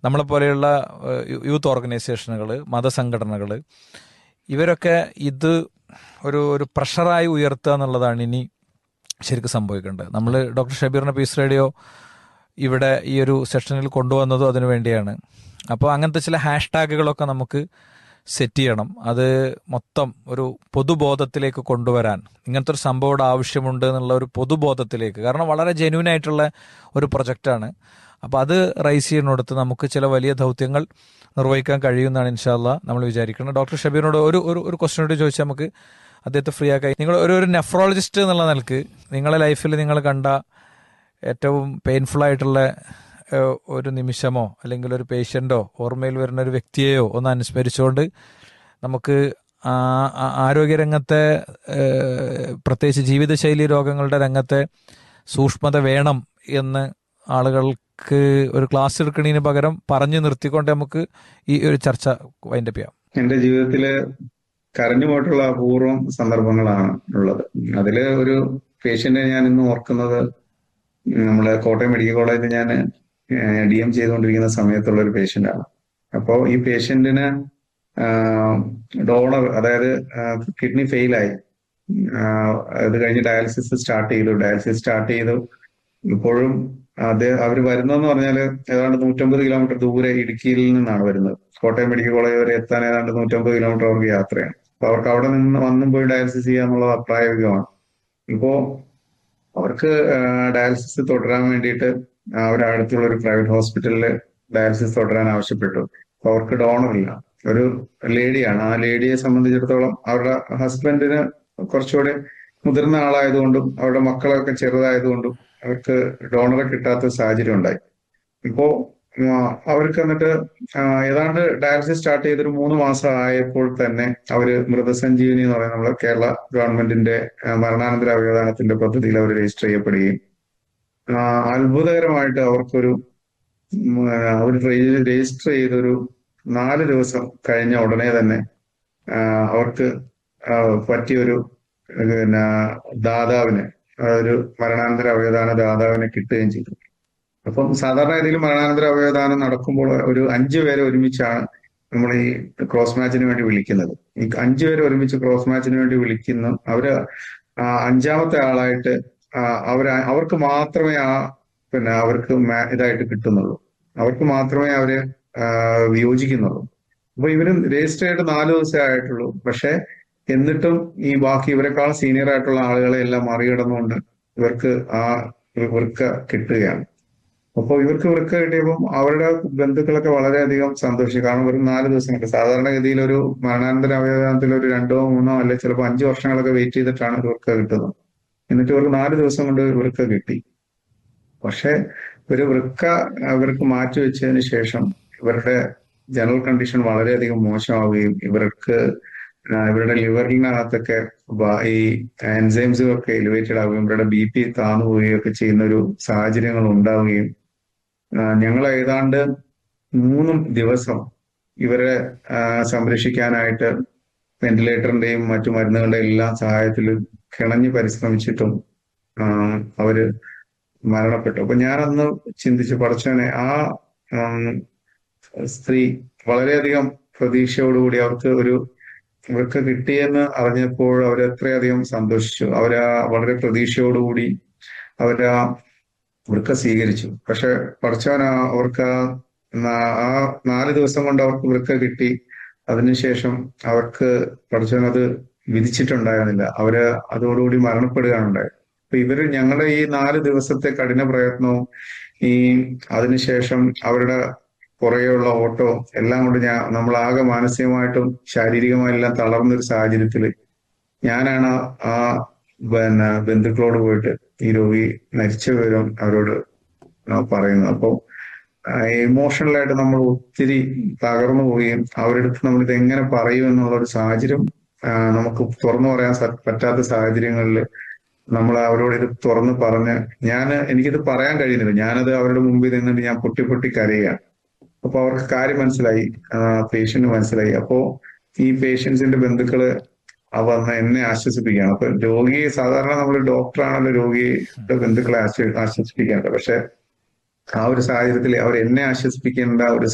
നമ്മളെപ്പോലെയുള്ള youth ഓർഗനൈസേഷനുകൾ മതസംഘടനകൾ ഇവരൊക്കെ ഇത് ഒരു ഒരു പ്രഷറായി ഉയർത്തുക എന്നുള്ളതാണ് ഇനി ശരിക്കും സംഭവിക്കേണ്ടത് നമ്മൾ ഡോക്ടർ ഷബീറിന്റെ പീസ് റേഡിയോ ഇവിടെ ഈ ഒരു സെഷനിൽ കൊണ്ടുവന്നതും അതിനു വേണ്ടിയാണ് അപ്പോൾ അങ്ങനത്തെ ചില ഹാഷ് ടാഗുകളൊക്കെ നമുക്ക് സെറ്റ് ചെയ്യണം അത് മൊത്തം ഒരു പൊതുബോധത്തിലേക്ക് കൊണ്ടുവരാൻ ഇങ്ങനത്തെ ഒരു സംഭവം ഇവിടെ ആവശ്യമുണ്ട് എന്നുള്ള ഒരു പൊതുബോധത്തിലേക്ക് കാരണം വളരെ ജെന്യൂൻ ആയിട്ടുള്ള ഒരു പ്രൊജക്റ്റാണ് അപ്പോൾ അത് റൈസ് ചെയ്യുന്നിടത്ത് നമുക്ക് ചില വലിയ ദൗത്യങ്ങൾ നിർവഹിക്കാൻ കഴിയുമെന്നാണ് ഇൻഷാല്ല നമ്മൾ വിചാരിക്കുന്നത് ഡോക്ടർ ഷബീറിനോട് ഒരു ഒരു ഒരു ക്വസ്റ്റ്യൻ കൂടി ചോദിച്ചാൽ നമുക്ക് അദ്ദേഹത്തെ ഫ്രീ ആക്കാൻ നിങ്ങൾ ഒരു ഒരു നെഫ്രോളജിസ്റ്റ് എന്നുള്ള നിലക്ക് നിങ്ങളെ ലൈഫിൽ നിങ്ങൾ കണ്ട ഏറ്റവും പെയിൻഫുൾ ആയിട്ടുള്ള ഏഹ്, ഒരു നിമിഷമോ അല്ലെങ്കിൽ ഒരു പേഷ്യൻ്റോ ഓർമ്മയിൽ വരുന്ന ഒരു വ്യക്തിയെയോ ഒന്ന് അനുസ്മരിച്ചുകൊണ്ട് നമുക്ക് ആ- ആ- ആരോഗ്യരംഗത്തെ ഏഹ്, പ്രത്യേകിച്ച് ജീവിതശൈലി രോഗങ്ങളുടെ രംഗത്തെ സൂക്ഷ്മത വേണം എന്ന് ആളുകൾക്ക് ഒരു ക്ലാസ് എടുക്കുന്നതിന് പകരം പറഞ്ഞു നിർത്തിക്കൊണ്ട് നമുക്ക് ഈ ഒരു ചർച്ച വൈൻഡപ്പ് ചെയ്യാം എന്റെ ജീവിതത്തില് കരഞ്ഞു പോയിട്ടുള്ള അപൂർവം സന്ദർഭങ്ങളാണ് ഉള്ളത് അതില് ഒരു പേഷ്യന്റിനെ ഞാൻ ഇന്ന് ഓർക്കുന്നത് നമ്മള് കോട്ടയം മെഡിക്കൽ കോളേജിൽ ഞാൻ ഡി എം ചെയ്തുകൊണ്ടിരിക്കുന്ന സമയത്തുള്ള ഒരു പേഷ്യന്റ് ആണ് അപ്പോൾ ഈ പേഷ്യന്റിന് ഡോണർ അതായത് കിഡ്നി ഫെയിലായി അത് കഴിഞ്ഞ് ഡയാലിസിസ് സ്റ്റാർട്ട് ചെയ്തു ഡയാലിസിസ് സ്റ്റാർട്ട് ചെയ്തു ഇപ്പോഴും അത് അവർ വരുന്നതെന്ന് പറഞ്ഞാൽ ഏതാണ്ട് നൂറ്റമ്പത് കിലോമീറ്റർ ദൂരെ ഇടുക്കിയിൽ നിന്നാണ് വരുന്നത് കോട്ടയം മെഡിക്കൽ കോളേജ് വരെ എത്താൻ ഏതാണ്ട് നൂറ്റമ്പത് കിലോമീറ്റർ അവർക്ക് യാത്രയാണ് അപ്പൊ അവർക്ക് അവിടെ നിന്ന് വന്നും പോയി ഡയാലിസിസ് ചെയ്യാന്നുള്ളത് അപ്രായോഗികമാണ് ഇപ്പോ അവർക്ക് ഡയാലിസിസ് തുടരാൻ വേണ്ടിയിട്ട് അവരുടെ അടുത്തുള്ള ഒരു പ്രൈവറ്റ് ഹോസ്പിറ്റലിൽ ഡയാലിസിസ് തുടരാൻ ആവശ്യപ്പെട്ടു അപ്പൊ അവർക്ക് ഡോണർ ഇല്ല ഒരു ലേഡിയാണ് ആ ലേഡിയെ സംബന്ധിച്ചിടത്തോളം അവരുടെ ഹസ്ബൻഡിന് കുറച്ചുകൂടി മുതിർന്ന ആളായതുകൊണ്ടും അവരുടെ മക്കളൊക്കെ ചെറുതായതുകൊണ്ടും അവർക്ക് ഡോണറെ കിട്ടാത്ത സാഹചര്യം ഉണ്ടായി ഇപ്പോ ആ, അവർക്ക് എന്നിട്ട് ആ, ഏതാണ്ട് ഡയാലിസിസ് സ്റ്റാർട്ട് ചെയ്തൊരു മൂന്ന് മാസം ആയപ്പോൾ തന്നെ അവര് മൃതസഞ്ജീവനി എന്ന് പറയുന്ന നമ്മുടെ കേരള ഗവൺമെന്റിന്റെ ആ, മരണാനന്തര അവയവദാനത്തിന്റെ പദ്ധതിയിൽ അവർ രജിസ്റ്റർ ചെയ്യപ്പെടുകയും ആ, അത്ഭുതകരമായിട്ട് അവർക്കൊരു ഉം, അവർ രജിസ്റ്റർ ചെയ്തൊരു നാല് ദിവസം കഴിഞ്ഞ ഉടനെ തന്നെ ആ, അവർക്ക് ആ, പറ്റിയൊരു പിന്നെ ദാതാവിന് ആ, ഒരു മരണാനന്തര അവയവദാന ദാതാവിനെ കിട്ടുകയും ചെയ്തു അപ്പം സാധാരണ രീതിയിൽ മരണാനന്തര അവയവദാനം നടക്കുമ്പോൾ ഒരു അഞ്ചു പേരെ ഒരുമിച്ചാണ് നമ്മൾ ഈ ക്രോസ് മാച്ചിന് വേണ്ടി വിളിക്കുന്നത് ഈ അഞ്ചു പേരെ ഒരുമിച്ച് ക്രോസ് മാച്ചിന് വേണ്ടി വിളിക്കുന്നു അവര് ആ അഞ്ചാമത്തെ ആളായിട്ട് ആ അവര് അവർക്ക് മാത്രമേ ആ പിന്നെ അവർക്ക് മാ- ഇതായിട്ട് കിട്ടുന്നുള്ളൂ അവർക്ക് മാത്രമേ അവര് ആ, വിയോജിക്കുന്നുള്ളൂ അപ്പൊ ഇവര് രജിസ്റ്റർ ചെയ്തിട്ട് നാല് ദിവസമേ ആയിട്ടുള്ളൂ പക്ഷെ എന്നിട്ടും ഈ ബാക്കി ഇവരെക്കാൾ സീനിയർ ആയിട്ടുള്ള ആളുകളെ എല്ലാം മറികടന്നുകൊണ്ട് ഇവർക്ക് ആ വൃക്ക കിട്ടുകയാണ് അപ്പോൾ ഇവർക്ക് വൃക്ക കിട്ടിയപ്പോൾ അവരുടെ ബന്ധുക്കളൊക്കെ വളരെയധികം സന്തോഷിച്ചു കാരണം ഒരു നാല് ദിവസം കൊണ്ട് സാധാരണഗതിയിൽ ഒരു മരണാനന്തര അവയവദാനത്തിൽ ഒരു രണ്ടോ മൂന്നോ അല്ലെ ചിലപ്പോൾ അഞ്ചു വർഷങ്ങളൊക്കെ വെയിറ്റ് ചെയ്തിട്ടാണ് ഒരു വൃക്ക കിട്ടുന്നത് എന്നിട്ട് ഇവർക്ക് നാല് ദിവസം കൊണ്ട് വൃക്ക കിട്ടി പക്ഷെ ഒരു വൃക്ക അവർക്ക് മാറ്റിവെച്ചതിന് ശേഷം ഇവരുടെ ജനറൽ കണ്ടീഷൻ വളരെയധികം മോശമാവുകയും ഇവർക്ക് ആ, ഇവരുടെ ലിവറിനകത്തൊക്കെ ബ- ഈ എൻസൈംസും ഒക്കെ എലിവേറ്റഡ് ആവുകയും ഇവരുടെ ബി പി താന്നു പോവുകയും ഒക്കെ ചെയ്യുന്ന ഒരു സാഹചര്യങ്ങൾ ഉണ്ടാവുകയും ഞങ്ങൾ ഏതാണ്ട് മൂന്നും ദിവസം ഇവരെ ആ, സംരക്ഷിക്കാനായിട്ട് വെന്റിലേറ്ററിന്റെയും മറ്റു മരുന്നുകളുടെയും എല്ലാം സഹായത്തിൽ കിണഞ്ഞ് പരിശ്രമിച്ചിട്ടും ആ, അവര് മരണപ്പെട്ടു അപ്പൊ ഞാനന്ന് ചിന്തിച്ചു പഠിച്ചവനെ ആ ഉം, സ്ത്രീ വളരെയധികം പ്രതീക്ഷയോടുകൂടി അവർക്ക് ഒരു ഇവർക്ക് കിട്ടിയെന്ന് അറിഞ്ഞപ്പോൾ അവർ എത്രയധികം സന്തോഷിച്ചു അവരാ വളരെ പ്രതീക്ഷയോടുകൂടി അവരാ വൃക്ക സ്വീകരിച്ചു പക്ഷെ പഠിച്ചവൻ അവർക്ക് ആ നാ- ആ നാല് ദിവസം കൊണ്ട് അവർക്ക് വൃക്ക കിട്ടി അതിനുശേഷം അവർക്ക് പഠിച്ചവൻ അത് വിധിച്ചിട്ടുണ്ടായിരുന്നില്ല അവര് അതോടുകൂടി മരണപ്പെടുകയാണ് ഉണ്ടായത് അപ്പൊ ഇവര് ഞങ്ങളുടെ ഈ നാല് ദിവസത്തെ കഠിന പ്രയത്നവും ഈ അതിനുശേഷം അവരുടെ പുറകെയുള്ള ഓട്ടോ എല്ലാം കൊണ്ട് ഞാൻ നമ്മളാകെ മാനസികമായിട്ടും ശാരീരികമായും എല്ലാം തളർന്നൊരു സാഹചര്യത്തിൽ ഞാനാണ് ആ പിന്നെ ബന്ധുക്കളോട് പോയിട്ട് ഈ രോഗി മരിച്ച വിവരം അവരോട് ആ പറയുന്നത് അപ്പോൾ ഇമോഷണലായിട്ട് നമ്മൾ ഒത്തിരി തകർന്നു പോവുകയും അവരുടെ അടുത്ത് നമ്മൾ ഇത് എങ്ങനെ പറയും എന്നുള്ള ഒരു സാഹചര്യം ആ, നമുക്ക് തുറന്നു പറയാൻ സ- പറ്റാത്ത സാഹചര്യങ്ങളിൽ നമ്മൾ അവരോട് ഇത് തുറന്ന് പറഞ്ഞ് ഞാൻ എനിക്കിത് പറയാൻ കഴിയുന്നില്ല ഞാനത് അവരുടെ മുമ്പിൽ നിന്നിട്ട് ഞാൻ പൊട്ടി പൊട്ടി കരയുകയാണ് അപ്പൊ അവർക്ക് കാര്യം മനസ്സിലായി പേഷ്യന്റ് മനസ്സിലായി അപ്പോ ഈ പേഷ്യൻസിന്റെ ബന്ധുക്കള് ആ വന്ന് എന്നെ ആശ്വസിപ്പിക്കുകയാണ് അപ്പൊ രോഗിയെ സാധാരണ നമ്മൾ ഡോക്ടറാണല്ലോ രോഗിയുടെ ബന്ധുക്കളെ ആശ്വ- ആശ്വസിപ്പിക്കേണ്ടത് പക്ഷെ ആ ഒരു സാഹചര്യത്തിൽ അവർ എന്നെ ആശ്വസിപ്പിക്കേണ്ട ഒരു